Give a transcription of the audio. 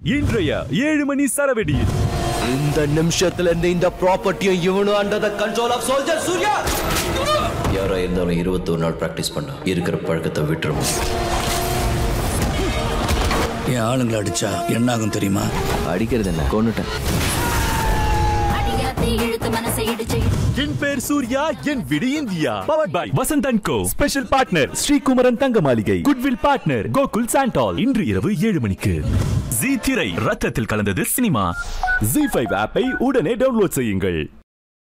இன்றைய ஏழு மணி சரவெடியில் இந்த நிமிஷத்துல இருந்து இந்த ப்ராப்பர்ட்டியும் இவனும் under the control of soldier Surya யாரா இருந்தாலும் இருபத்தொரு நாள் பிராக்டிஸ் பண்ண இருக்கிற பழக்கத்தை விட்டுரும் என் ஆளுங்களை அடிச்சா என்ன ஆகும் தெரியுமா அடிக்கிறது என்ன கொண்டுட்டேன் அடியாத்தி இழுத்து மனசை இடிச்சு என் பேர் சூர்யா என் விடு India powered by Vasanth and co special partner Sreekumaran Thanga Maligai goodwill partner Gokul Santhal இன்று இரவு ஏழு மணிக்கு ஜி திரை ரத்தத்தில் கலந்தது சினிமா ஜி ஃபைவ் ஆப்பை உடனே டவுன்லோட் செய்யுங்கள்